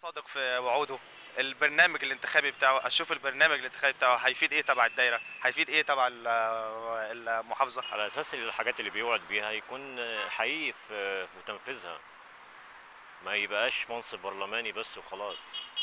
صادق في وعوده البرنامج الانتخابي بتاعه اشوف البرنامج الانتخابي بتاعه هيفيد ايه تبع الدايره هيفيد ايه تبع ال- المحافظه على اساس الحاجات اللي بيوعد بيها يكون حقيقي في في تنفيذها ما يبقاش منصب برلماني بس وخلاص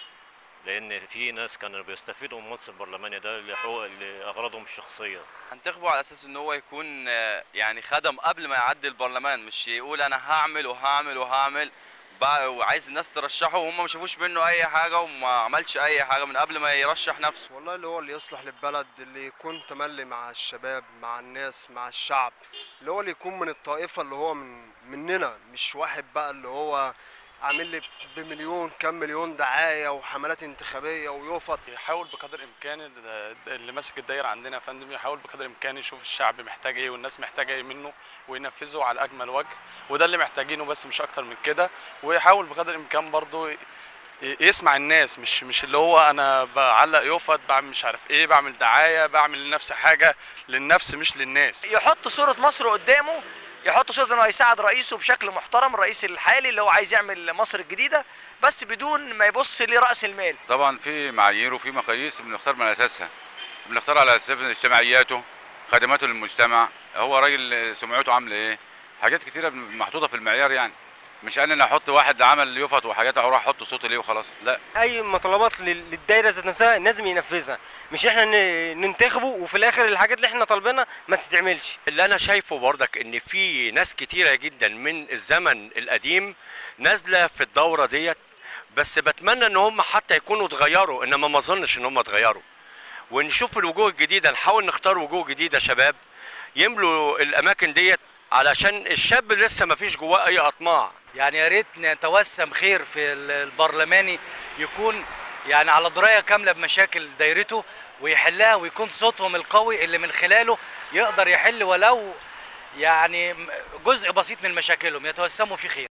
لان في ناس كانوا بيستفيدوا من المنصب البرلماني ده لحقوق لاغراضهم الشخصيه هنتخبه على اساس ان هو يكون آه، يعني خدم قبل ما يعدي البرلمان مش يقول انا هعمل وهعمل وهعمل بقى- وعايز الناس ترشحه وهم ما شافوش منه اي حاجه وما عملش اي حاجه من قبل ما يرشح نفسه والله اللي هو اللي يصلح للبلد اللي يكون تملي مع الشباب مع الناس مع الشعب اللي هو اللي يكون من الطائفة اللي هو من مننا مش واحد بقى اللي هو عامل لي بمليون كام مليون دعاية وحملات انتخابية ويوفط يحاول بقدر الامكان ال- اللي ماسك الدايره عندنا يا فندم يحاول بقدر الامكان يشوف الشعب محتاج ايه والناس محتاجه ايه منه وينفذه على اجمل وجه وده اللي محتاجينه بس مش اكتر من كده ويحاول بقدر الامكان برضه ي- يسمع الناس مش مش اللي هو انا بعلق يفط بعمل مش عارف ايه بعمل دعايه بعمل لنفسي حاجه للنفس مش للناس يحط صورة مصر قدامه يحط صورة انه هيساعد رئيسه بشكل محترم الرئيس الحالي اللي هو عايز يعمل مصر الجديدة بس بدون ما يبص لرأس المال طبعا في معايير وفي مقاييس بنختار من اساسها بنختار على اساس اجتماعياته خدماته للمجتمع هو راجل سمعته عامله ايه حاجات كتيره محطوطه في المعيار يعني مش انا احط واحد عمل يفط وحاجات اروح احط صوتي ليه وخلاص لا اي مطالبات لل- للدايره ذات نفسها لازم ينفذها مش احنا ن- ننتخبه وفي الاخر الحاجات اللي احنا طالبينها ما تتعملش اللي انا شايفه برضك ان في ناس كتيره جدا من الزمن القديم نازله في الدوره ديت بس بتمنى ان هم حتى يكونوا اتغيروا انما ما اظنش ان هم اتغيروا ونشوف الوجوه الجديده نحاول نختار وجوه جديده شباب يملوا الاماكن ديت علشان الشاب لسه ما فيش جواه اي اطماع يعني يا ريت نتوسم خير في ال- البرلماني يكون يعني على درايه كامله بمشاكل دايرته ويحلها ويكون صوتهم القوي اللي من خلاله يقدر يحل ولو يعني م- جزء بسيط من مشاكلهم يتوسموا في خير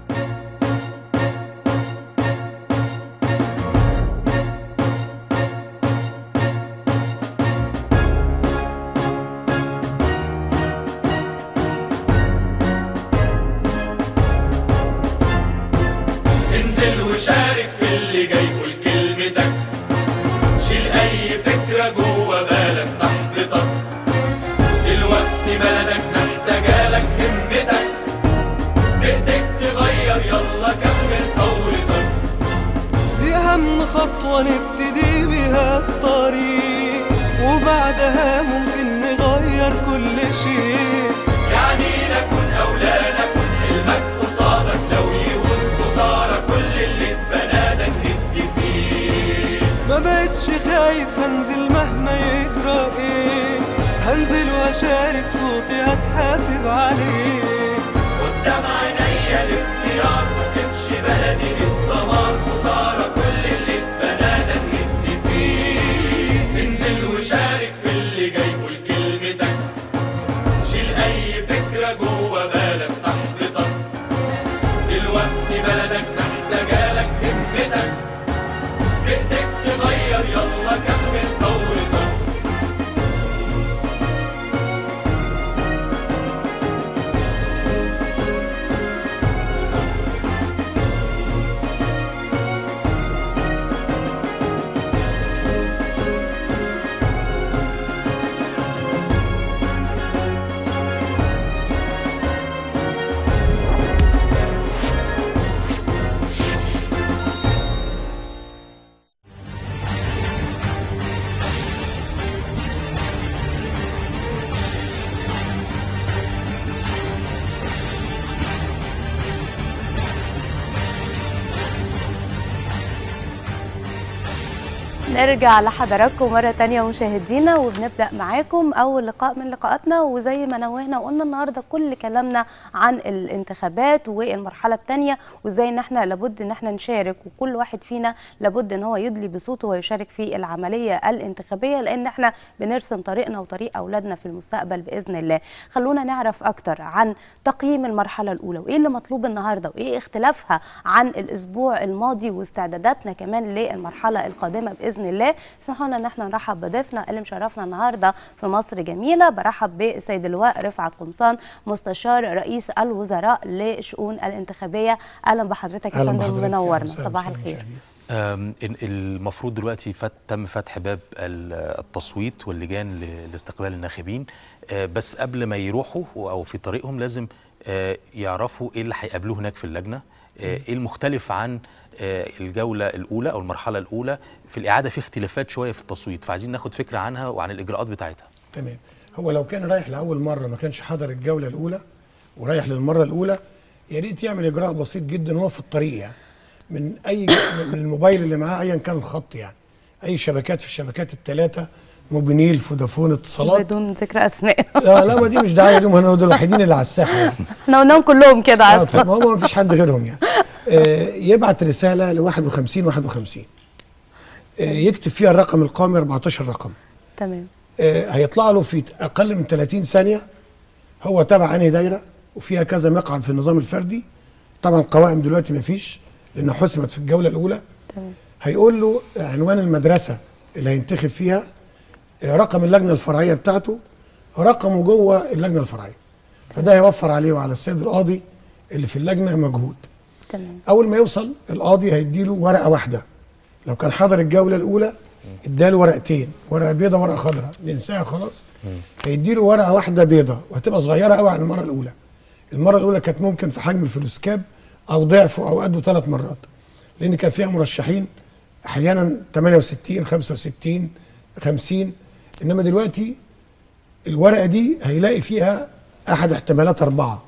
انزل وشارك في اللي جاي قول كلمتك شيل اي فكرة جوه بالك تحبطك دلوقتي بلدك محتاجالك همتك بايدك تغير يلا كمل ثورتك دي أهم خطوة نبتدي بيها الطريق وبعدها ممكن نغير كل شيء يعني نكون أو لا نكون حلمك قصادك لو يهون خسارة كل اللي اتبنى ده نهد فيه ما بقتش خايف هنزل مهما يجرى ايه هنزل واشارك صوتي هتحاسب عليه قدام عينيا الاختيار ما سيبش بلدي للدمار خسارة كل اللي اتبنى ده نهد فيه انزل وشارك في اللي جاي قول كلمتك شيل أي فكرة جوه بالك تحبطك دلوقتي بلدك محتاجالك همتك بإيدك تغير يلا كمل ثورتك نرجع لحضراتكم مرة تانية مشاهدينا وبنبدأ معاكم أول لقاء من لقاءاتنا وزي ما نوهنا وقلنا النهاردة كل كلامنا عن الانتخابات والمرحلة التانية وازاي ان احنا لابد ان احنا نشارك وكل واحد فينا لابد ان هو يدلي بصوته ويشارك في العملية الانتخابية لأن احنا بنرسم طريقنا وطريق أولادنا في المستقبل بإذن الله خلونا نعرف أكتر عن تقييم المرحلة الأولى وإيه اللي مطلوب النهاردة وإيه اختلافها عن الأسبوع الماضي واستعداداتنا كمان للمرحلة القادمة بإذن الله اسمحوا لنا ان احنا نرحب بضيفنا اللي مشرفنا النهارده في مصر جميله برحب بالسيد اللواء رفعت قمصان مستشار رئيس الوزراء للشؤون الانتخابيه اهلا بحضرتك يا أهلاً فندم بحضرتك. منورنا أهلاً صباح وسهلاً الخير أم، ال- المفروض دلوقتي فت تم فتح باب ال- التصويت واللجان ل- لاستقبال الناخبين أه، بس قبل ما يروحوا او في طريقهم لازم أه، يعرفوا ايه اللي هيقابلوه هناك في اللجنه أه، ايه المختلف عن أه، الجوله الاولى او المرحله الاولى في الاعاده في اختلافات شويه في التصويت فعايزين ناخد فكره عنها وعن الاجراءات بتاعتها تمام هو لو كان رايح لاول مره ما كانش حضر الجوله الاولى ورايح للمره الاولى يا ريت يعمل اجراء بسيط جدا وهو في الطريق يعني من اي من الموبايل اللي معاه ايا كان الخط يعني اي شبكات في الشبكات الثلاثه موبينيل فودافون اتصالات بدون ذكر اسماء لا لا ما دي مش دعايه لهم هم دول الوحيدين اللي على الساحه يعني احنا قلناهم كلهم كده آه، اصلا طب هو ما فيش حد غيرهم يعني آه، يبعت رساله ل 51 51 آه، يكتب فيها الرقم القومي 14 رقم تمام آه، هيطلع له في اقل من 30 ثانيه هو تبع انهي دايره وفيها كذا مقعد في النظام الفردي طبعا قوائم دلوقتي ما فيش لانها حسمت في الجوله الاولى تمام هيقول له عنوان المدرسه اللي هينتخب فيها آه، رقم اللجنه الفرعيه بتاعته رقمه جوه اللجنه الفرعيه فده هيوفر عليه وعلى السيد القاضي اللي في اللجنه مجهود تمام اول ما يوصل القاضي هيديله ورقه واحده لو كان حضر الجوله الاولى اداله ورقتين ورقه بيضاء ورقه خضراء ننساها خلاص هيديله ورقه واحده بيضاء وهتبقى صغيره قوي عن المره الاولى المره الاولى كانت ممكن في حجم الفلوس كاب او ضعفه او قده ثلاث مرات لان كان فيها مرشحين احيانا 68 65 50 انما دلوقتي الورقه دي هيلاقي فيها احد احتمالات اربعه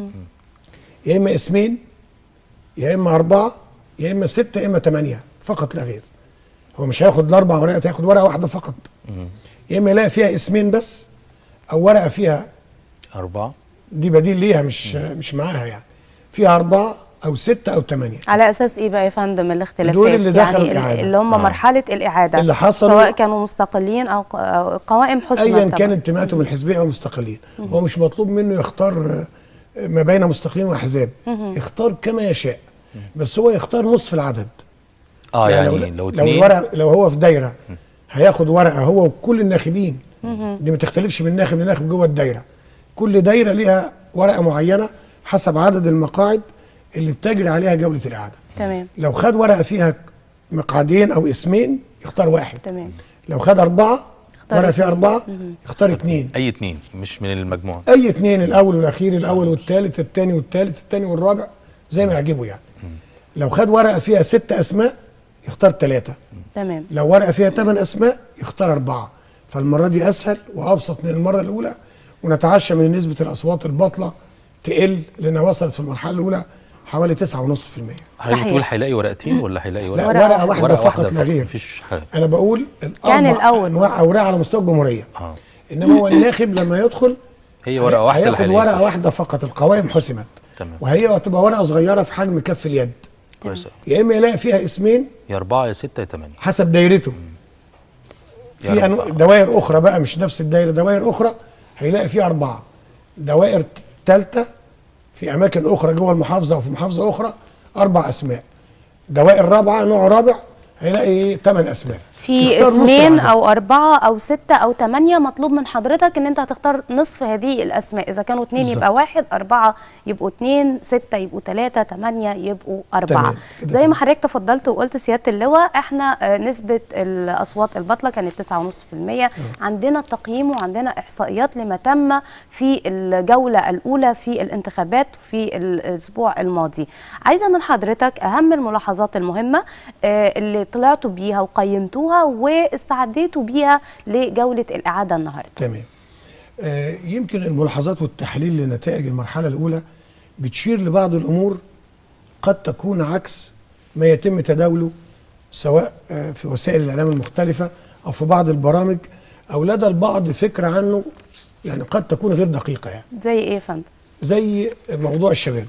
يا اما اسمين يا اما اربعه يا اما سته يا اما ثمانيه فقط لا غير هو مش هياخد الاربع ورقات هياخد ورقه واحده فقط يا اما يلاقي فيها اسمين بس او ورقه فيها اربعه دي بديل ليها مش مش معاها يعني فيها اربعه او سته او ثمانيه على اساس ايه بقى يا فندم الاختلافات دول اللي دخلوا يعني الإعادة. اللي هم آه. مرحله الاعاده اللي حصلوا- سواء كانوا مستقلين او ق- أو قوائم حسنى ايا طبعاً. كان انتماءاتهم الحزبيه او مستقلين هو مش مطلوب منه يختار آه، ما بين مستقلين واحزاب مهم. يختار كما يشاء بس هو يختار نصف العدد اه يعني, لو, لو لو اتنين الورقه لو هو في دايره هياخد ورقه هو وكل الناخبين مهم. دي ما تختلفش من ناخب لناخب جوه الدايره كل دايره ليها ورقه معينه حسب عدد المقاعد اللي بتجري عليها جوله الاعاده تمام لو خد ورقه فيها مقعدين او اسمين يختار واحد تمام لو خد اربعه اختار ورقه فيها اتنين. اربعه مهم. يختار اثنين اي اتنين مش من المجموعه اي اثنين الاول والاخير الاول والثالث الثاني والثالث الثاني والرابع زي ما يعجبه يعني لو خد ورقه فيها ست اسماء يختار ثلاثه تمام لو ورقه فيها ثمان اسماء يختار اربعه فالمره دي اسهل وابسط من المره الاولى ونتعشى من نسبه الاصوات الباطله تقل لانها وصلت في المرحله الاولى حوالي 9.5% حضرتك بتقول هيلاقي ورقتين ولا هيلاقي لا ورقه ورقه واحده ورقة فقط واحدة لا غير مفيش حاجه انا بقول كان الأربع الأول. انواع اوراق على مستوى الجمهوريه اه انما هو الناخب لما يدخل هي ورقه واحده اللي هياخد هيلاقي ورقه فيها. واحده فقط القوائم حسمت تمام وهي هتبقى ورقه صغيره في حجم كف اليد كويس أوي. يا اما يلاقي فيها اسمين يا اربعه يا سته يا ثمانيه حسب دايرته يا في أربعة. أنو... دوائر اخرى بقى مش نفس الدايره دوائر اخرى هيلاقي فيها اربعه دوائر ثالثه في اماكن اخرى جوه المحافظه او في محافظه اخرى اربع اسماء دوائر رابعه نوع رابع هيلاقي ثمان اسماء في يختار نص اسمين العدد. او اربعه او سته او ثمانيه مطلوب من حضرتك ان انت هتختار نصف هذه الاسماء اذا كانوا اثنين بالظبط. يبقى واحد اربعه يبقوا اثنين سته يبقوا ثلاثه ثمانيه يبقوا اربعه تمام، كده زي ما تمام. حضرتك تفضلت وقلت سياده اللواء احنا آه، نسبه الاصوات الباطله كانت 9.5% عندنا تقييم وعندنا احصائيات لما تم في الجوله الاولى في الانتخابات في الاسبوع الماضي عايزه من حضرتك اهم الملاحظات المهمه آه، اللي طلعتوا بيها وقيمتوها واستعديتوا بيها لجوله الاعاده النهارده تمام آه يمكن الملاحظات والتحليل لنتائج المرحله الاولى بتشير لبعض الامور قد تكون عكس ما يتم تداوله سواء آه في وسائل الاعلام المختلفه او في بعض البرامج او لدى البعض فكره عنه يعني قد تكون غير دقيقه يعني زي ايه يا فندم زي موضوع الشباب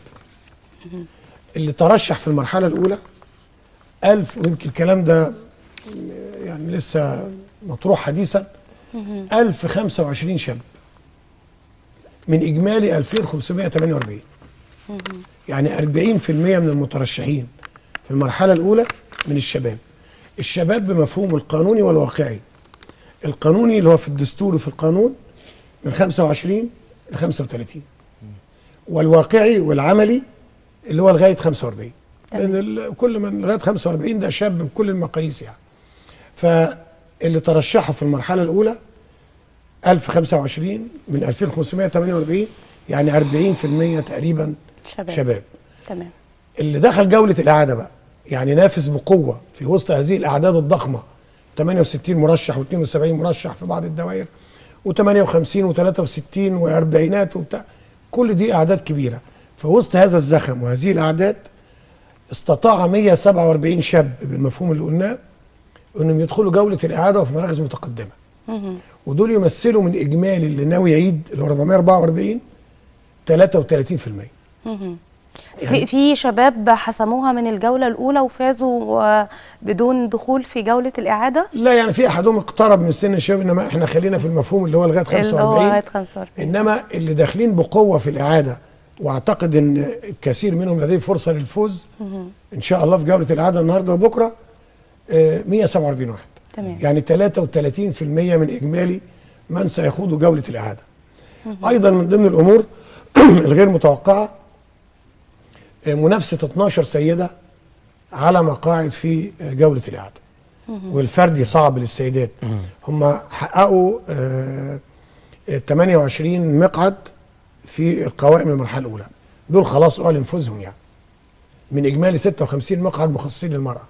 اللي ترشح في المرحله الاولى ألف ويمكن الكلام ده يعني لسه مطروح حديثا 1025 شاب من إجمالي 2548 يعني 40% من المترشحين في المرحلة الأولى من الشباب الشباب بمفهومه القانوني والواقعي القانوني اللي هو في الدستور وفي القانون من 25 ل 35 والواقعي والعملي اللي هو لغايه 45 لان ال- كل من لغايه 45 ده شاب بكل المقاييس يعني فاللي ترشحوا في المرحله الاولى 1025 من 2548 يعني 40% تقريبا شباب. شباب تمام اللي دخل جولة الإعادة بقى يعني نافس بقوة في وسط هذه الأعداد الضخمة 68 مرشح و72 مرشح في بعض الدوائر و58 و63 وأربعينات وبتاع كل دي أعداد كبيرة في وسط هذا الزخم وهذه الأعداد استطاع 147 شاب بالمفهوم اللي قلناه انهم يدخلوا جولة الإعادة وفي مراكز متقدمة مهم. ودول يمثلوا من إجمالي اللي ناوي يعيد اللي هو 444 33% مهم. يعني- في في شباب حسموها من الجولة الأولى وفازوا آه، بدون دخول في جولة الإعادة لا يعني في احدهم اقترب من سن الشباب انما احنا خلينا في المفهوم اللي هو لغايه اللي هو 45 لغاية 45 انما اللي داخلين بقوه في الاعاده واعتقد ان الكثير منهم لديه فرصه للفوز مهم. ان شاء الله في جوله الاعاده النهارده وبكره آه، 147 واحد تمام يعني 33% من اجمالي من سيخوضوا جوله الاعاده ايضا من ضمن الامور الغير متوقعه آه، منافسه 12 سيده على مقاعد في آه، جوله الاعاده والفردي صعب للسيدات هم حققوا آه، آه، 28 مقعد في القوائم المرحله الاولى دول خلاص اعلن فوزهم يعني من اجمالي 56 مقعد مخصصين للمراه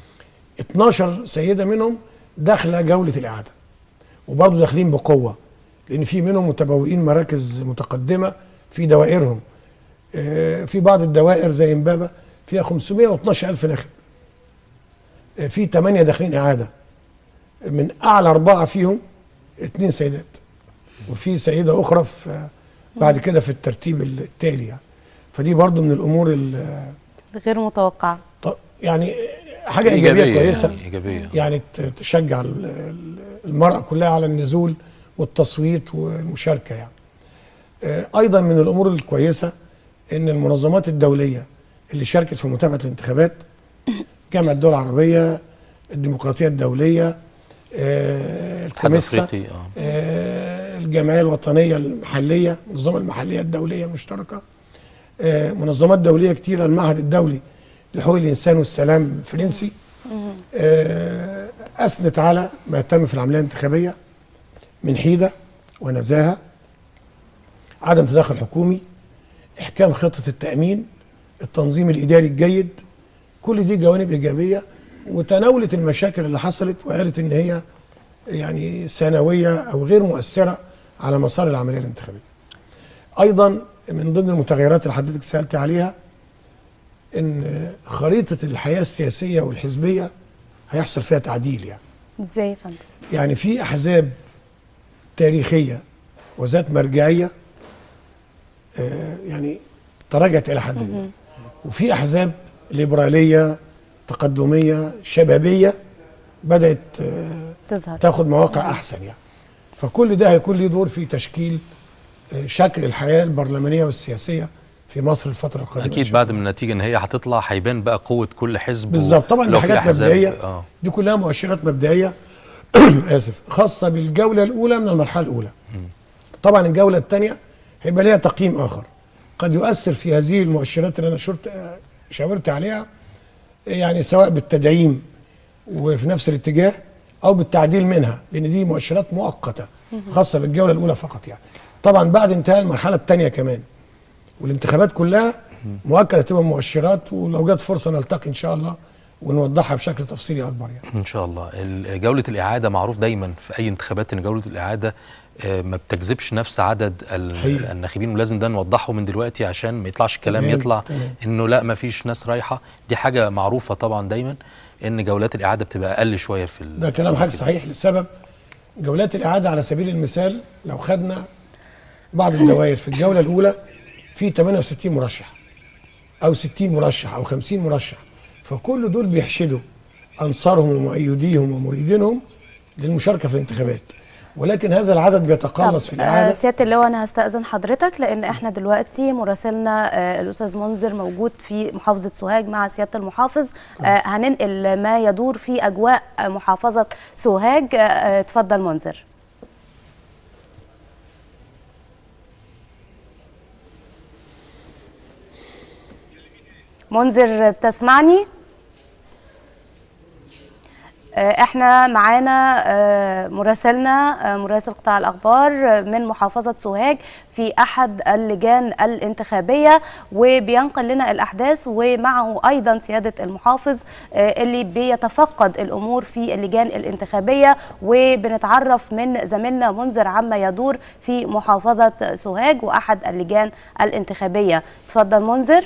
12 سيده منهم داخله جوله الاعاده وبرضه داخلين بقوه لان في منهم متبوئين مراكز متقدمه في دوائرهم آه، في بعض الدوائر زي امبابه فيها 512 الف ناخب آه، في 8 داخلين اعاده من اعلى اربعه فيهم اثنين سيدات وفي سيده اخرى في بعد كده في الترتيب التالي يعني فدي برضو من الامور ال- غير متوقعة ط- يعني حاجه ايجابيه, إيجابية كويسه يعني، إيجابية. يعني ت- تشجع ال- ال- المراه كلها على النزول والتصويت والمشاركه يعني آه، ايضا من الامور الكويسه ان المنظمات الدوليه اللي شاركت في متابعه الانتخابات جامعه الدول العربيه الديمقراطيه الدوليه آه، الاتحاد الكوميسا الافريقي اه آه، الجمعيه الوطنيه المحليه المنظمه المحليه الدوليه المشتركه آه، منظمات دوليه كتيره المعهد الدولي لحقوق الانسان والسلام الفرنسي آه، اثنت على ما تم في العمليه الانتخابيه من حيده ونزاهه عدم تدخل حكومي احكام خطه التامين التنظيم الاداري الجيد كل دي جوانب ايجابيه وتناولت المشاكل اللي حصلت وقالت ان هي يعني ثانويه او غير مؤثره على مسار العمليه الانتخابيه. ايضا من ضمن المتغيرات اللي حضرتك سالت عليها ان خريطه الحياه السياسيه والحزبيه هيحصل فيها تعديل يعني. ازاي يا فندم يعني في احزاب تاريخيه وذات مرجعيه آه، يعني تراجعت الى حد ما وفي احزاب ليبراليه تقدميه شبابيه بدات آه، تظهر تاخد مواقع احسن يعني فكل ده هيكون ليه دور في تشكيل آه، شكل الحياه البرلمانيه والسياسيه في مصر الفتره القادمه إن اكيد شاء بعد ما النتيجه ان هي هتطلع هيبان بقى قوه كل حزب و- بالظبط طبعا دي لو في حاجات أحزاب- مبدئيه اه دي كلها مؤشرات مبدئيه اسف خاصه بالجوله الاولى من المرحله الاولى طبعا الجوله الثانيه هيبقى ليها تقييم اخر قد يؤثر في هذه المؤشرات اللي انا شرت آه، شاورت عليها يعني سواء بالتدعيم وفي نفس الاتجاه او بالتعديل منها لان دي مؤشرات مؤقته خاصه بالجوله الاولى فقط يعني طبعا بعد انتهاء المرحله الثانيه كمان والانتخابات كلها مؤكد هتبقى مؤشرات ولو جت فرصه نلتقي ان شاء الله ونوضحها بشكل تفصيلي اكبر يعني ان شاء الله ال- جوله الاعاده معروف دايما في اي انتخابات ان جوله الاعاده آه، ما بتجذبش نفس عدد ال- حقيقي. الناخبين ولازم ده نوضحه من دلوقتي عشان ما يطلعش كلام تمام، يطلع تمام. انه لا ما فيش ناس رايحه دي حاجه معروفه طبعا دايما ان جولات الاعاده بتبقى اقل شويه في ال- ده كلام في حاجة كده. صحيح لسبب جولات الإعادة على سبيل المثال لو خدنا بعض الدوائر في الجولة الأولى في 68 مرشح أو 60 مرشح أو 50 مرشح فكل دول بيحشدوا أنصارهم ومؤيديهم ومريدينهم للمشاركة في الانتخابات ولكن هذا العدد بيتقلص في طب، آه، الاعاده سياده اللواء انا هستاذن حضرتك لان احنا دلوقتي مراسلنا آه، الاستاذ منذر موجود في محافظه سوهاج مع سياده المحافظ آه، هننقل ما يدور في اجواء آه، محافظه سوهاج آه، آه، اتفضل منذر منذر بتسمعني آه، احنا معانا آه، مراسلنا آه، مراسل قطاع الاخبار آه، من محافظه سوهاج في احد اللجان الانتخابيه وبينقل لنا الاحداث ومعه ايضا سياده المحافظ آه، اللي بيتفقد الامور في اللجان الانتخابيه وبنتعرف من زميلنا منذر عما يدور في محافظه سوهاج واحد اللجان الانتخابيه اتفضل منذر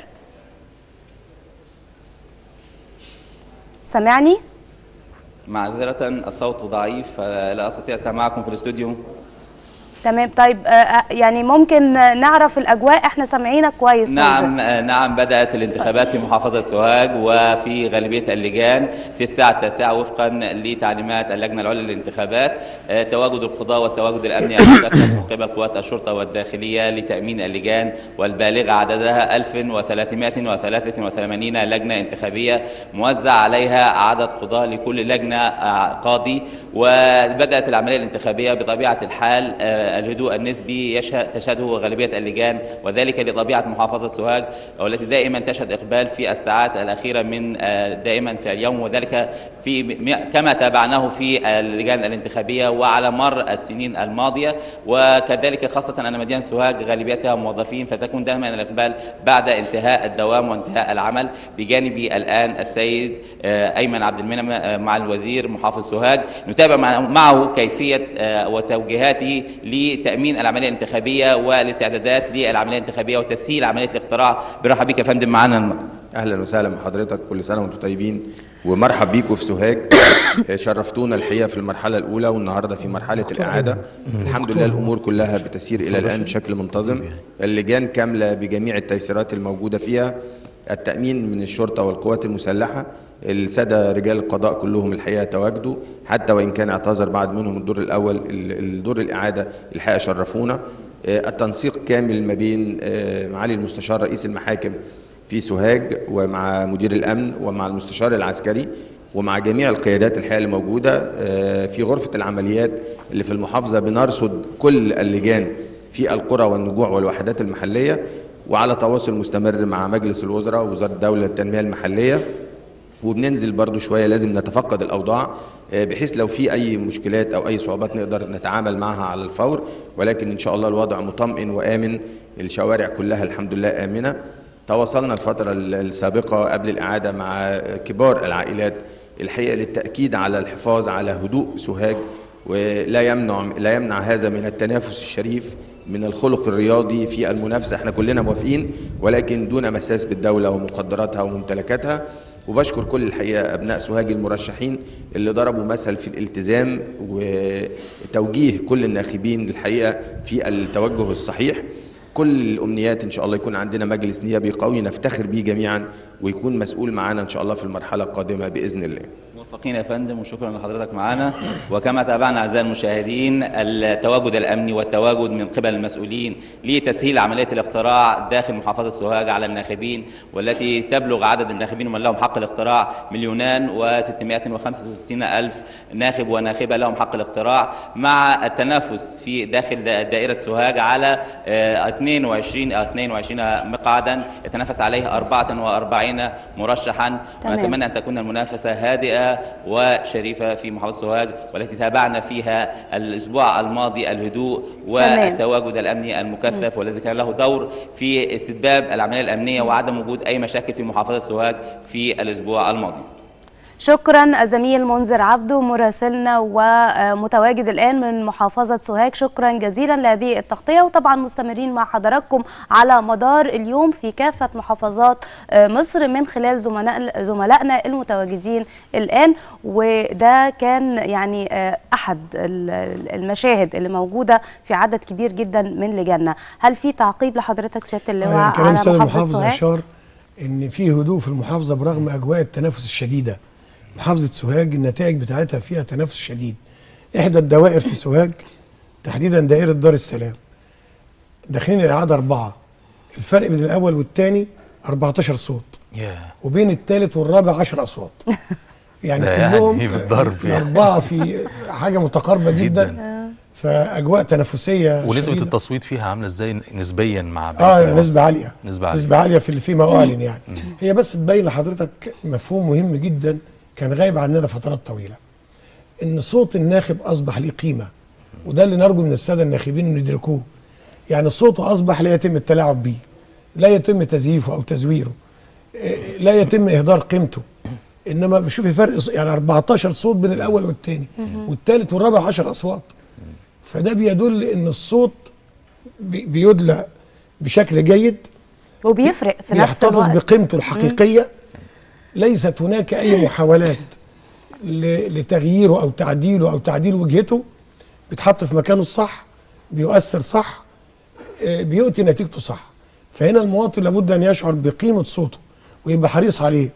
سامعني؟ معذرة الصوت ضعيف فلا أستطيع سماعكم في الاستوديو تمام طيب آه، آه، يعني ممكن آه، نعرف الاجواء احنا سامعينك كويس نعم منذر. آه، نعم بدأت الانتخابات في محافظة سوهاج وفي غالبية اللجان في الساعة التاسعة وفقا لتعليمات اللجنة العليا للانتخابات آه، تواجد القضاء والتواجد الأمني المكثف من قبل قوات الشرطة والداخلية لتأمين اللجان والبالغة عددها 1383 لجنة انتخابية موزع عليها عدد قضاة لكل لجنة آه، قاضي وبدأت العملية الانتخابية بطبيعة الحال آه، الهدوء النسبي يشهد تشهده غالبية اللجان وذلك لطبيعة محافظة سوهاج والتي دائما تشهد إقبال في الساعات الأخيرة من آه، دائما في اليوم وذلك في م- كما تابعناه في اللجان الانتخابية وعلى مر السنين الماضية وكذلك خاصة أن مدينة سوهاج غالبيتها موظفين فتكون دائما الإقبال بعد انتهاء الدوام وانتهاء العمل بجانبي الآن السيد آه، أيمن عبد المنعم آه، مع الوزير محافظ سوهاج نتابع مع- معه كيفية آه، وتوجيهاته لتأمين العملية الانتخابية والاستعدادات للعملية الانتخابية وتسهيل عملية الاقتراع برحب بك يا فندم معنا اهلا وسهلا بحضرتك كل سنه وانتم طيبين ومرحب بيكم في سوهاج شرفتونا الحقيقه في المرحله الاولى والنهارده في مرحله الاعاده الحمد لله الامور كلها بتسير الى الان بشكل منتظم اللجان كامله بجميع التيسيرات الموجوده فيها التامين من الشرطه والقوات المسلحه الساده رجال القضاء كلهم الحقيقه تواجدوا حتى وان كان اعتذر بعض منهم الدور الاول ال- الدور الاعاده الحقيقه شرفونا آه، التنسيق كامل ما بين آه، معالي المستشار رئيس المحاكم في سوهاج ومع مدير الامن ومع المستشار العسكري ومع جميع القيادات الحقيقه اللي موجوده آه، في غرفه العمليات اللي في المحافظه بنرصد كل اللجان في القرى والنجوع والوحدات المحليه وعلى تواصل مستمر مع مجلس الوزراء ووزاره الدوله للتنميه المحليه وبننزل برضو شويه لازم نتفقد الاوضاع آه، بحيث لو في اي مشكلات او اي صعوبات نقدر نتعامل معها على الفور ولكن ان شاء الله الوضع مطمئن وامن الشوارع كلها الحمد لله امنه تواصلنا الفتره ال- السابقه قبل الاعاده مع كبار العائلات الحقيقه للتاكيد على الحفاظ على هدوء سوهاج ولا يمنع لا يمنع هذا من التنافس الشريف من الخلق الرياضي في المنافسه احنا كلنا موافقين ولكن دون مساس بالدوله ومقدراتها وممتلكاتها وبشكر كل الحقيقه ابناء سوهاج المرشحين اللي ضربوا مثل في الالتزام وتوجيه كل الناخبين الحقيقه في التوجه الصحيح كل الامنيات ان شاء الله يكون عندنا مجلس نيابي قوي نفتخر بيه جميعا ويكون مسؤول معانا ان شاء الله في المرحله القادمه باذن الله موفقين يا فندم وشكرا لحضرتك معنا وكما تابعنا اعزائي المشاهدين التواجد الامني والتواجد من قبل المسؤولين لتسهيل عمليه الاقتراع داخل محافظه سوهاج على الناخبين والتي تبلغ عدد الناخبين ومن لهم حق الاقتراع مليونان و665 الف ناخب وناخبه لهم حق الاقتراع مع التنافس في داخل دا- دائره سوهاج على آه، 22 أو 22 مقعدا يتنافس عليه 44 مرشحا تمام. ونتمنى أن تكون المنافسة هادئة وشريفة في محافظة سوهاج والتي تابعنا فيها الأسبوع الماضي الهدوء تمام. والتواجد الأمني المكثف والذي كان له دور في استتباب العملية الأمنية وعدم وجود أي مشاكل في محافظة سوهاج في الأسبوع الماضي شكرا زميل منذر عبده مراسلنا ومتواجد الان من محافظه سوهاج شكرا جزيلا لهذه التغطيه وطبعا مستمرين مع حضراتكم على مدار اليوم في كافه محافظات آه، مصر من خلال زملاء زملائنا المتواجدين الان وده كان يعني آه، احد ال- المشاهد اللي موجوده في عدد كبير جدا من لجاننا هل في تعقيب لحضرتك سياده اللواء يعني كلام على سيد محافظه المحافظ سوهاج اشار ان في هدوء في المحافظه برغم اجواء التنافس الشديده محافظه سوهاج النتائج بتاعتها فيها تنافس شديد احدى الدوائر في سوهاج تحديدا دائره دار السلام داخلين الاعاده اربعه الفرق بين الاول والثاني 14 صوت ياه وبين الثالث والرابع 10 اصوات يعني ده كلهم يعني بالضرب يعني. الاربعه في حاجه متقاربه جدا فاجواء تنافسيه ونسبة شديدة. التصويت فيها عاملة ازاي نسبيا مع بقية اه العناصر؟ نسبة عالية نسبة عالية نسبة عالية في فيما أعلن يعني هي بس تبين لحضرتك مفهوم مهم جدا كان غايب عننا فترات طويلة إن صوت الناخب أصبح ليه قيمة وده اللي نرجو من السادة الناخبين إن يدركوه يعني صوته أصبح لا يتم التلاعب به لا يتم تزييفه أو تزويره إيه، لا يتم إهدار قيمته إنما بشوفي فرق ص- يعني 14 صوت بين الأول والثاني والثالث والرابع 10 أصوات فده بيدل إن الصوت بي- بيدلى بشكل جيد وبيفرق في نفس بيحتفظ الوقت بقيمته الحقيقيه ليست هناك اي محاولات ل- لتغييره او تعديله او تعديل وجهته بيتحط في مكانه الصح بيؤثر صح آه، بيؤتي نتيجته صح فهنا المواطن لابد ان يشعر بقيمه صوته ويبقى حريص عليه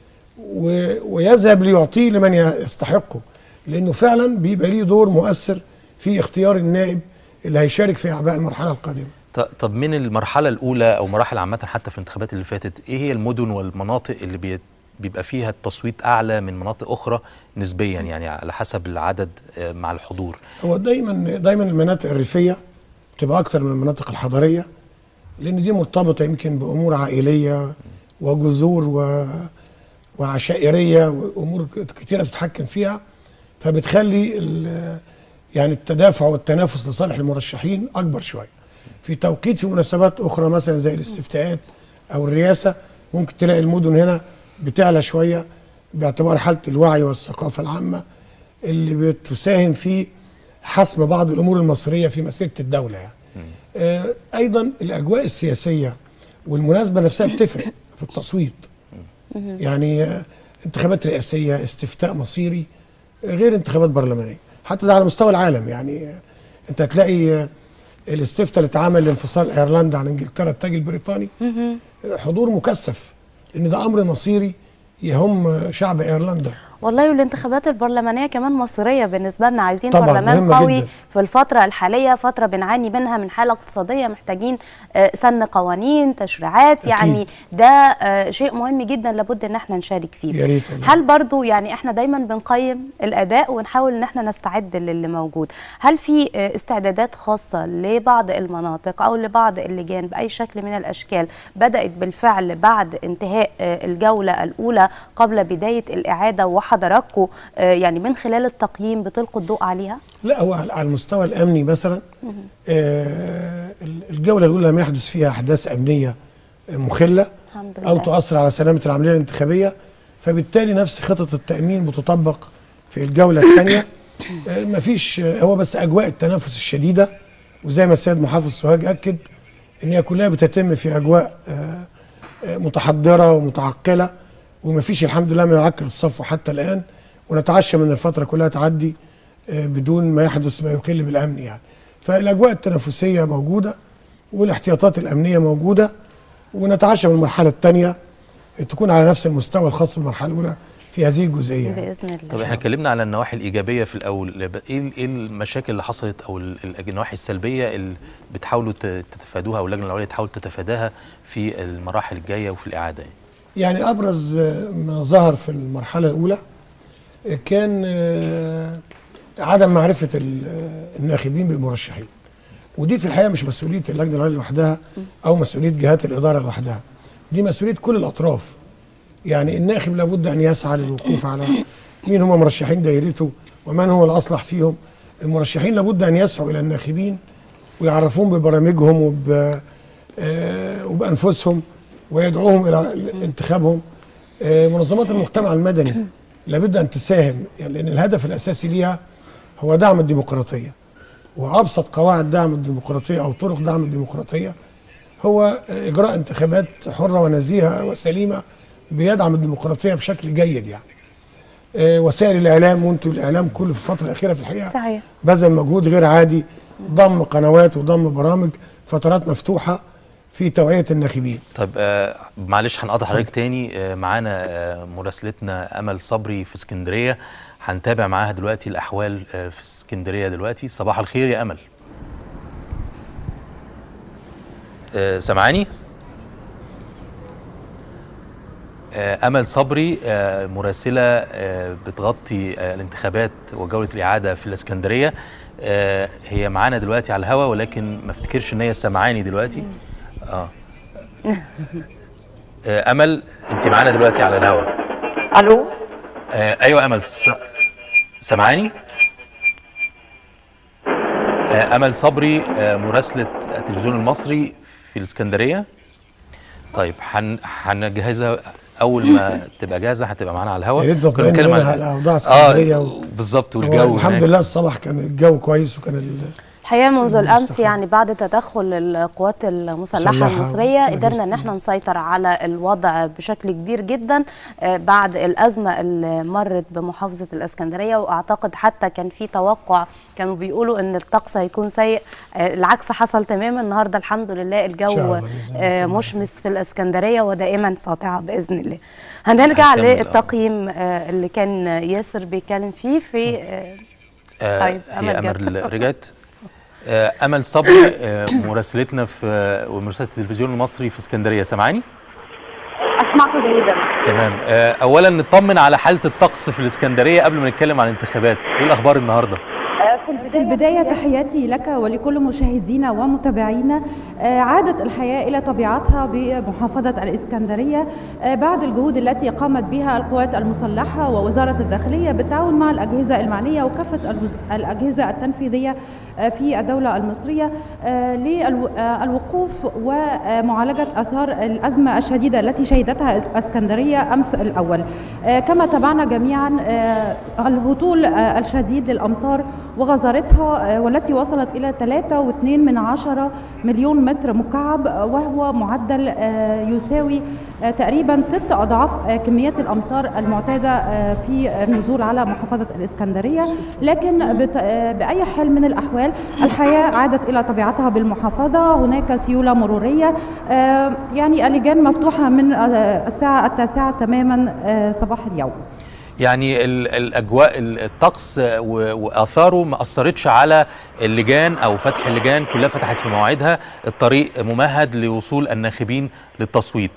و- ويذهب ليعطيه لمن يستحقه لانه فعلا بيبقى ليه دور مؤثر في اختيار النائب اللي هيشارك في اعباء المرحله القادمه ط- طب من المرحلة الأولى أو مراحل عامة حتى في الانتخابات اللي فاتت إيه هي المدن والمناطق اللي بي- بيبقى فيها التصويت أعلى من مناطق أخرى نسبيا يعني على حسب العدد آه، مع الحضور هو دايما دايما المناطق الريفيه بتبقى اكتر من المناطق الحضريه لان دي مرتبطه يمكن بامور عائليه وجذور و وعشائريه وامور كتيره بتتحكم فيها فبتخلي ال- يعني التدافع والتنافس لصالح المرشحين اكبر شويه في توقيت في مناسبات اخرى مثلا زي الاستفتاءات او الرئاسه ممكن تلاقي المدن هنا بتعلى شويه باعتبار حاله الوعي والثقافه العامه اللي بتساهم في حسم بعض الامور المصريه في مسيره الدوله يعني. آه ايضا الاجواء السياسيه والمناسبه نفسها بتفرق في التصويت يعني آه، انتخابات رئاسيه استفتاء مصيري آه، غير انتخابات برلمانيه حتى ده على مستوى العالم يعني آه، انت هتلاقي آه، الاستفتاء اللي اتعمل لانفصال ايرلندا عن انجلترا التاج البريطاني آه، حضور مكثف لان ده امر مصيري يهم آه، شعب ايرلندا والله والانتخابات البرلمانيه كمان مصيريه بالنسبه لنا عايزين طبعاً، برلمان مهمة قوي جداً. في الفتره الحاليه فتره بنعاني منها من حاله اقتصاديه محتاجين آه، سن قوانين تشريعات يعني ده آه، شيء مهم جدا لابد ان احنا نشارك فيه يا ريت والله. هل برضو يعني احنا دايما بنقيم الاداء ونحاول ان احنا نستعد للي موجود هل في آه، استعدادات خاصه لبعض المناطق او لبعض اللجان باي شكل من الاشكال بدات بالفعل بعد انتهاء آه، الجوله الاولى قبل بدايه الاعاده وحضراتكم آه، يعني من خلال التقييم بتلقوا الضوء عليها لا هو على على المستوى الامني مثلا آه، الجوله الاولى لم يحدث فيها احداث امنيه مخله الحمد او لله تؤثر على سلامه العمليه الانتخابيه فبالتالي نفس خطط التامين بتطبق في الجوله الثانيه آه، مفيش آه، هو بس اجواء التنافس الشديده وزي ما السيد محافظ سوهاج اكد ان هي كلها بتتم في اجواء آه، آه، متحضره ومتعقله ومفيش الحمد لله ما يعكر الصفو حتى الان ونتعشى من الفتره كلها تعدي آه، بدون ما يحدث ما يقل بالامن يعني فالاجواء التنافسيه موجوده والاحتياطات الامنيه موجوده ونتعشى من المرحله الثانيه تكون على نفس المستوى الخاص بالمرحله الاولى في هذه الجزئيه يعني. باذن الله طب احنا اتكلمنا على النواحي الايجابيه في الاول ب- ايه ال- ايه المشاكل اللي حصلت او ال- ال- النواحي السلبيه اللي بتحاولوا ت- تتفادوها او اللجنه العليا تحاول تتفاداها في المراحل الجايه وفي الاعاده يعني. يعني ابرز آه، ما ظهر في المرحله الاولى آه، كان آه، عدم معرفه ال- آه، الناخبين بالمرشحين ودي في الحقيقه مش مسؤوليه اللجنه العليا لوحدها او مسؤوليه جهات الاداره لوحدها دي مسؤوليه كل الاطراف يعني الناخب لابد ان يسعى للوقوف على مين هم مرشحين دايرته ومن هو الاصلح فيهم المرشحين لابد ان يسعوا الى الناخبين ويعرفون ببرامجهم وب آه، وبانفسهم ويدعوهم الى انتخابهم آه، منظمات المجتمع المدني لابد ان تساهم يعني لان الهدف الاساسي ليها هو دعم الديمقراطيه وابسط قواعد دعم الديمقراطيه او طرق دعم الديمقراطيه هو آه، اجراء انتخابات حره ونزيهه وسليمه بيدعم الديمقراطيه بشكل جيد يعني آه، وسائل الاعلام وانتوا الاعلام كله في الفتره الاخيره في الحقيقه صحيح بذل مجهود غير عادي ضم قنوات وضم برامج فترات مفتوحه في توعيه الناخبين طيب آه معلش هنقطع حضرتك تاني آه معانا آه مراسلتنا امل صبري في اسكندريه هنتابع معاها دلوقتي الاحوال آه في اسكندريه دلوقتي صباح الخير يا امل آه سامعاني آه امل صبري آه مراسله آه بتغطي آه الانتخابات وجوله الاعاده في الاسكندريه آه هي معانا دلوقتي على الهوا ولكن ما افتكرش ان هي سامعاني دلوقتي اه آه، امل انت معانا دلوقتي على الهوا الو آه ايوه امل س- سامعاني آه امل صبري آه مراسله التلفزيون المصري في الاسكندريه طيب هن هنجهزها اول ما تبقى جاهزه هتبقى معانا على الهوا يا ريت تطمئن بنتكلم منها على أوضاع اه اسكندرية و- بالظبط هو والجو الحمد هناك. لله الصباح كان الجو كويس وكان ال- الحقيقه منذ الامس يعني بعد تدخل القوات المسلحه مسلحة المصريه وأجهزة قدرنا ان احنا نسيطر على الوضع بشكل كبير جدا آه، بعد الازمه اللي مرت بمحافظه الاسكندريه واعتقد حتى كان في توقع كانوا بيقولوا ان الطقس هيكون سيء آه، العكس حصل تماما النهارده الحمد لله إن شاء الجو الله بإذن آه، مشمس في الاسكندريه ودائما ساطعه باذن الله هنرجع هنكمل، آه. للتقييم آه، اللي كان ياسر بيتكلم فيه في آه، آه طيب، هي أمل جت. امل رجعت آه امل صبري آه مراسلتنا في ومراسله التلفزيون المصري في اسكندريه سامعاني اسمعك جيدا تمام آه اولا نطمن على حاله الطقس في الاسكندريه قبل ما نتكلم عن الانتخابات ايه الاخبار النهارده في البداية تحياتي لك ولكل مشاهدينا ومتابعينا آه، عادت الحياة إلى طبيعتها بمحافظة الإسكندرية آه، بعد الجهود التي قامت بها القوات المسلحة ووزارة الداخلية بالتعاون مع الأجهزة المعنية وكافة الوز- الأجهزة التنفيذية آه، في الدولة المصرية للوقوف ومعالجة آثار الأزمة الشديدة التي شهدتها الإسكندرية أمس الأول آه، كما تابعنا جميعا آه، الهطول آه، الشديد للأمطار وغزارتها آه، والتي وصلت إلى 3.2 من عشرة مليون متر مكعب آه، وهو معدل آه، يساوي آه، تقريبا ست أضعاف آه، كميات الأمطار المعتادة آه، في النزول على محافظة الإسكندرية لكن بت- آه، بأي حال من الأحوال الحياة عادت إلى طبيعتها بالمحافظة هناك سيولة مرورية آه، يعني اللجان مفتوحة من آه، الساعة التاسعة تماما آه، صباح اليوم يعني ال- الاجواء ال- الطقس آه، و- واثاره ما اثرتش على اللجان او فتح اللجان كلها فتحت في مواعيدها الطريق ممهد لوصول الناخبين للتصويت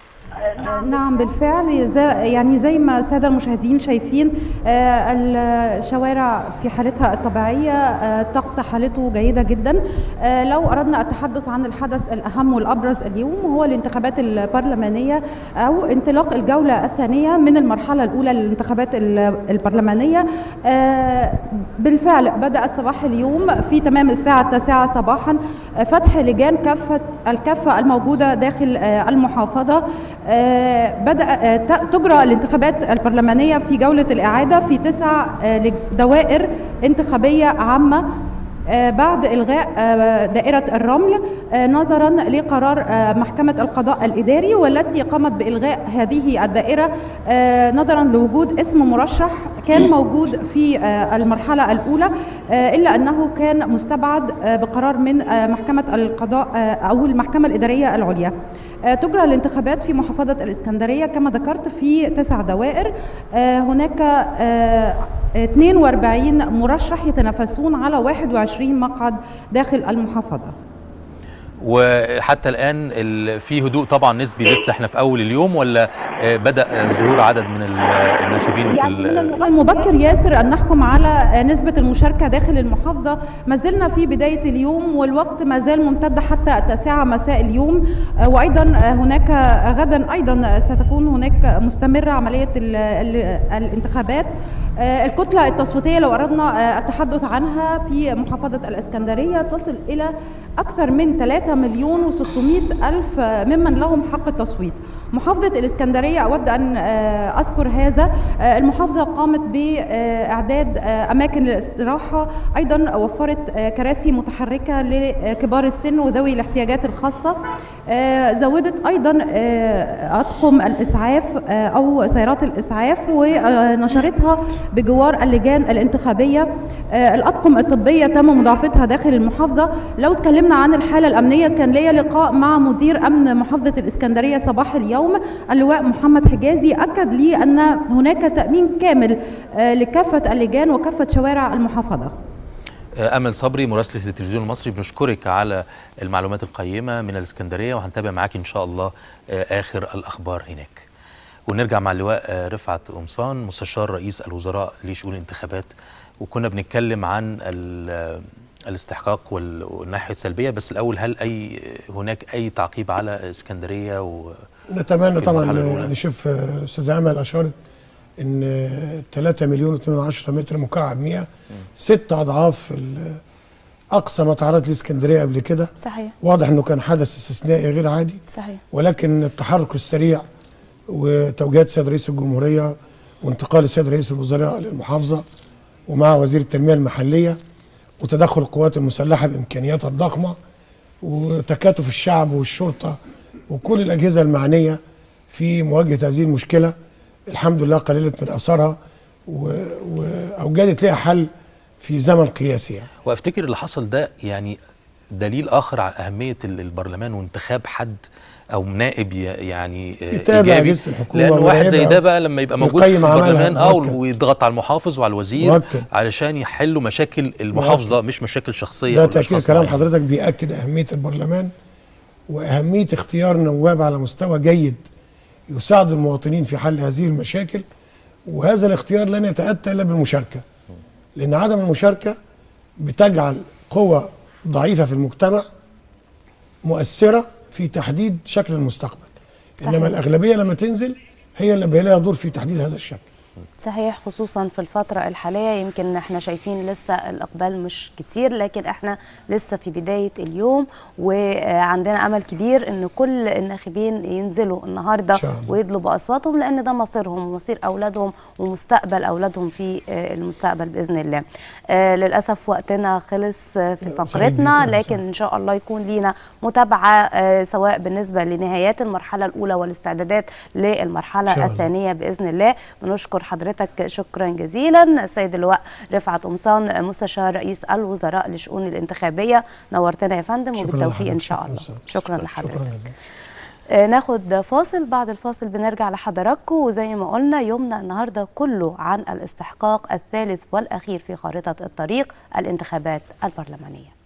نعم بالفعل زي يعني زي ما الساده المشاهدين شايفين آه، الشوارع في حالتها الطبيعيه آه، الطقس حالته جيده جدا آه، لو اردنا التحدث عن الحدث الاهم والابرز اليوم هو الانتخابات البرلمانيه او انطلاق الجوله الثانيه من المرحله الاولى للانتخابات ال- البرلمانيه آه، بالفعل بدات صباح اليوم في تمام الساعه التاسعه صباحا آه، فتح لجان كافه الكافه الموجوده داخل آه، المحافظه آه، بدأ آه، ت- تجرى الانتخابات البرلمانية في جولة الإعادة في تسع آه، لج- دوائر انتخابية عامة آه، بعد إلغاء آه، دائرة الرمل آه، نظرا لقرار آه، محكمة القضاء الإداري والتي قامت بإلغاء هذه الدائرة آه، نظرا لوجود اسم مرشح كان موجود في آه، المرحلة الأولى آه، إلا أنه كان مستبعد آه، بقرار من آه، محكمة القضاء آه، أو المحكمة الإدارية العليا آه، تجرى الانتخابات في محافظة الإسكندرية كما ذكرت في تسع دوائر آه، هناك آه، 42 مرشح يتنافسون على 21 مقعد داخل المحافظة وحتى الان ال- في هدوء طبعا نسبي لسه احنا في اول اليوم ولا آه، بدا آه، ظهور عدد من ال- الناخبين في ال- من المبكر ياسر أن نحكم على نسبة المشاركة داخل المحافظة ما زلنا في بداية اليوم والوقت ما زال ممتد حتى التاسعة مساء اليوم آه، وأيضا آه، هناك غدا أيضا ستكون هناك مستمرة عملية ال- ال- الانتخابات آه، الكتلة التصويتية لو أردنا آه، التحدث عنها في محافظة الإسكندرية تصل إلى أكثر من 3 مليون و600 ألف آه، ممن لهم حق التصويت محافظة الإسكندرية أود أن آه، أذكر هذا آه، المحافظة قامت بإعداد آه، أماكن للاستراحة أيضا وفرت آه، كراسي متحركة لكبار السن وذوي الاحتياجات الخاصة آه، زودت أيضا آه، أطقم الإسعاف آه، أو سيارات الإسعاف ونشرتها بجوار اللجان الانتخابيه آه، الاطقم الطبيه تم مضاعفتها داخل المحافظه لو اتكلمنا عن الحاله الامنيه كان ليا لقاء مع مدير امن محافظه الاسكندريه صباح اليوم اللواء محمد حجازي اكد لي ان هناك تامين كامل آه، لكافه اللجان وكافه شوارع المحافظه امل صبري مراسله التلفزيون المصري بنشكرك على المعلومات القيمه من الاسكندريه وهنتابع معاك ان شاء الله آه، اخر الاخبار هناك ونرجع مع اللواء آه، رفعت قمصان مستشار رئيس الوزراء لشؤون الانتخابات وكنا بنتكلم عن ال- الاستحقاق وال- والناحيه السلبيه بس الاول هل اي هناك اي تعقيب على اسكندريه و نتمنى في طبعا المرحلة الأولى؟ يعني شوف آه، الاستاذ امل اشارت ان آه، 3 مليون و2 متر مكعب مياه ست اضعاف ال- اقصى ما تعرضت لاسكندريه قبل كده صحيح واضح انه كان حدث استثنائي غير عادي صحيح ولكن التحرك السريع وتوجيهات السيد رئيس الجمهوريه وانتقال السيد رئيس الوزراء للمحافظه ومع وزير التنميه المحليه وتدخل القوات المسلحه بامكانياتها الضخمه وتكاتف الشعب والشرطه وكل الاجهزه المعنيه في مواجهه هذه المشكله الحمد لله قللت من اثارها و- واوجدت لها حل في زمن قياسي يعني. وافتكر اللي حصل ده يعني دليل اخر على اهميه ال- البرلمان وانتخاب حد او نائب ي- يعني آه، يتابع ايجابي أجهزة الحكومة لان واحد زي ويراقبها ده بقى لما يبقى موجود في ويقيم عملها. البرلمان اه مؤكد. ويضغط على المحافظ وعلى الوزير مؤكد. علشان يحلوا مشاكل المحافظه مش مشاكل شخصيه ده أو تأكيد لأشخاص كلام معينين. حضرتك بيأكد أهمية البرلمان وأهمية اختيار نواب على مستوى جيد يساعد المواطنين في حل هذه المشاكل وهذا الاختيار لن يتأتى إلا بالمشاركة لأن عدم المشاركة بتجعل قوة ضعيفة في المجتمع مؤثرة في تحديد شكل المستقبل صحيح. إنما الأغلبية لما تنزل هي اللي بقى لها دور في تحديد هذا الشكل صحيح خصوصا في الفترة الحالية يمكن احنا شايفين لسه الإقبال مش كتير لكن احنا لسه في بداية اليوم وعندنا أمل كبير إن كل الناخبين ينزلوا النهاردة إن شاء الله. ويدلوا بأصواتهم لأن ده مصيرهم ومصير أولادهم ومستقبل أولادهم في آه، المستقبل بإذن الله آه، للأسف وقتنا خلص آه، في فقرتنا جداً، لكن إن شاء الله يكون لينا متابعة آه، سواء بالنسبة لنهايات المرحلة الأولى والاستعدادات للمرحلة إن شاء الله. الثانية بإذن الله بنشكر حضرتك شكرا جزيلا السيد اللواء رفعت قمصان مستشار رئيس الوزراء لشؤون الانتخابية نورتنا يا فندم شكراً وبالتوفيق إن لحضرتك. شاء شكراً الله لحضرتك. شكرا شكراً لحضرتك جزيلا آه، ناخد فاصل بعد الفاصل بنرجع لحضراتكم وزي ما قلنا يومنا النهارده كله عن الاستحقاق الثالث والاخير في خارطه الطريق الانتخابات البرلمانيه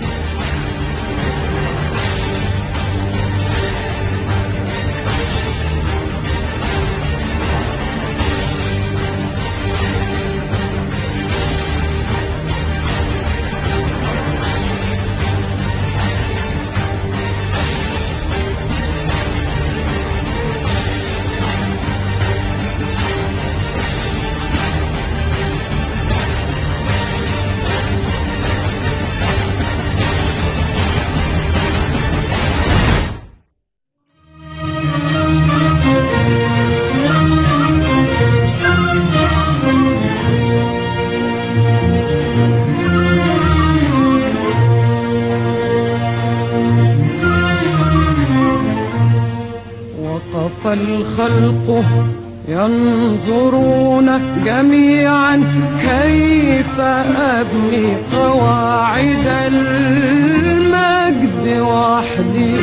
وقف الخلق ينظرون جميعا كيف أبني قواعد المجد وحدي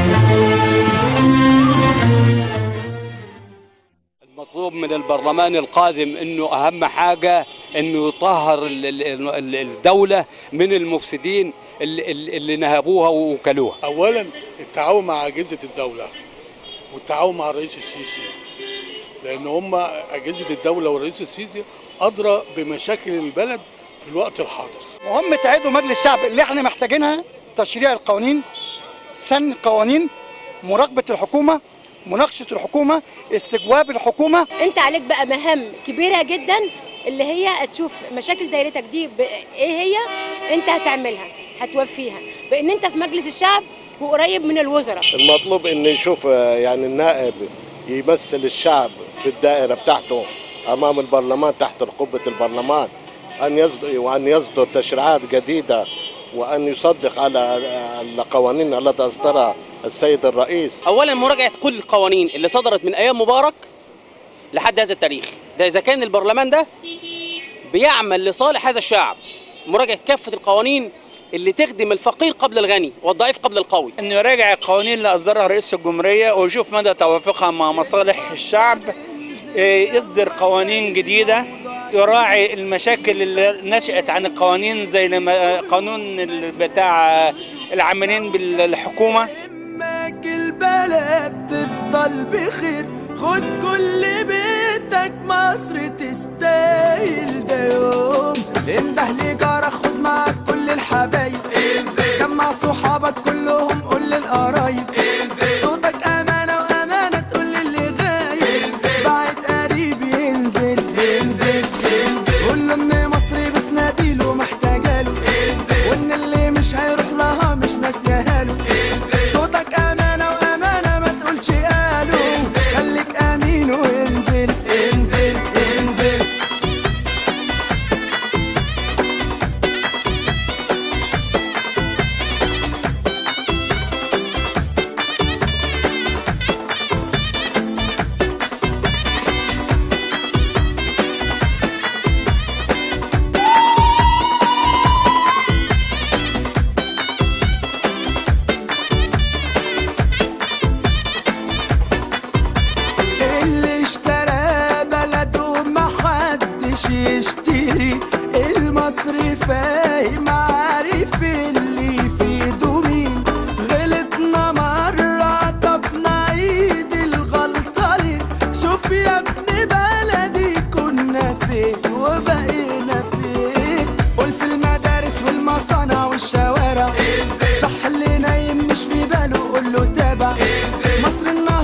المطلوب من البرلمان القادم انه اهم حاجه انه يطهر ال- ال- ال- الدوله من المفسدين اللي, اللي نهبوها وكلوها اولا التعاون مع اجهزه الدوله والتعاون مع الرئيس السيسي لان هم اجهزه الدوله والرئيس السيسي ادرى بمشاكل البلد في الوقت الحاضر مهمة عضو مجلس الشعب اللي احنا محتاجينها تشريع القوانين سن قوانين مراقبة الحكومة مناقشة الحكومة استجواب الحكومة انت عليك بقى مهام كبيره جدا اللي هي تشوف مشاكل دايرتك دي ب- ايه هي انت هتعملها هتوفيها بان انت في مجلس الشعب وقريب من الوزراء المطلوب ان يشوف آه، يعني النائب يمثل الشعب في الدائره بتاعته امام البرلمان تحت رقبه البرلمان ان يصدر وان يصدر تشريعات جديده وان يصدق على القوانين التي اصدرها السيد الرئيس اولا مراجعه كل القوانين اللي صدرت من ايام مبارك لحد هذا التاريخ ده اذا كان البرلمان ده بيعمل لصالح هذا الشعب مراجعه كافه القوانين اللي تخدم الفقير قبل الغني والضعيف قبل القوي انه يراجع القوانين اللي اصدرها رئيس الجمهوريه ويشوف مدى توافقها مع مصالح الشعب إيه، يصدر قوانين جديده يراعي المشاكل اللي نشأت عن القوانين زي لما قانون ال- بتاع العاملين بالحكومه همك البلد تفضل بخير خد كل بيتك مصر تستاهل ده يوم انده لجارك خد معاك كل الحبايب جمع صحابك كلهم قول للقرايب صوتك امانه وامانه تقول للي غايب بعد قريب ينزل ينزل ينزل قول له ان مصر بتناديله محتاجاله وان اللي مش هيروح لها مش ناسيها له صوتك امانه وامانه ما تقولش قالوا خليك امين وانزل انزل انزل اللي اشترى بلده محدش يشتري المصري فاهم عارف اللي في ايده مين غلطنا مرة طب نعيد الغلطة ليه شوف يا ابن بلدي كنا فين وبقينا فين قول في المدارس والمصانع والشوارع صح اللي نايم مش في باله قول له تابع مصر النهارده